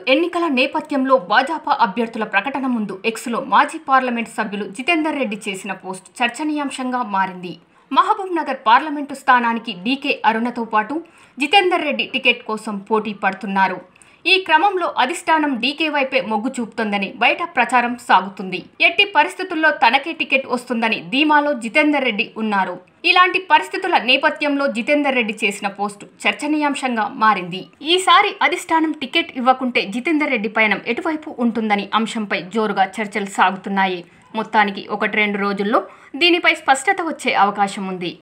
ఎన్నికల నేపథ్యంలో భాజపా అభ్యర్థుల ప్రకటన ముందు ఎక్స్లో మాజీ పార్లమెంట్ సభ్యులు జితేందర్ రెడ్డి చేసిన పోస్ట్ చర్చనీయాంశంగా మారింది మహబూబ్ నగర్ పార్లమెంటు స్థానానికి డీకే అరుణతో పాటు జితేందర్ రెడ్డి టికెట్ కోసం పోటీ పడుతున్నారు ఈ క్రమంలో అధిష్టానం డీకే వైపే మొగ్గు చూపుతోందని బయట ప్రచారం సాగుతుంది ఎట్టి పరిస్థితుల్లో తనకే టికెట్ వస్తుందని ధీమాలో జితేందర్ రెడ్డి ఉన్నారు ఇలాంటి పరిస్థితుల నేపథ్యంలో జితేందర్ రెడ్డి చేసిన పోస్టు చర్చనీయాంశంగా మారింది ఈసారి అధిష్టానం టికెట్ ఇవ్వకుంటే జితేందర్ రెడ్డి పయనం ఎటువైపు ఉంటుందని అంశంపై జోరుగా చర్చలు సాగుతున్నాయి మొత్తానికి ఒకటి రెండు రోజుల్లో దీనిపై స్పష్టత వచ్చే అవకాశం ఉంది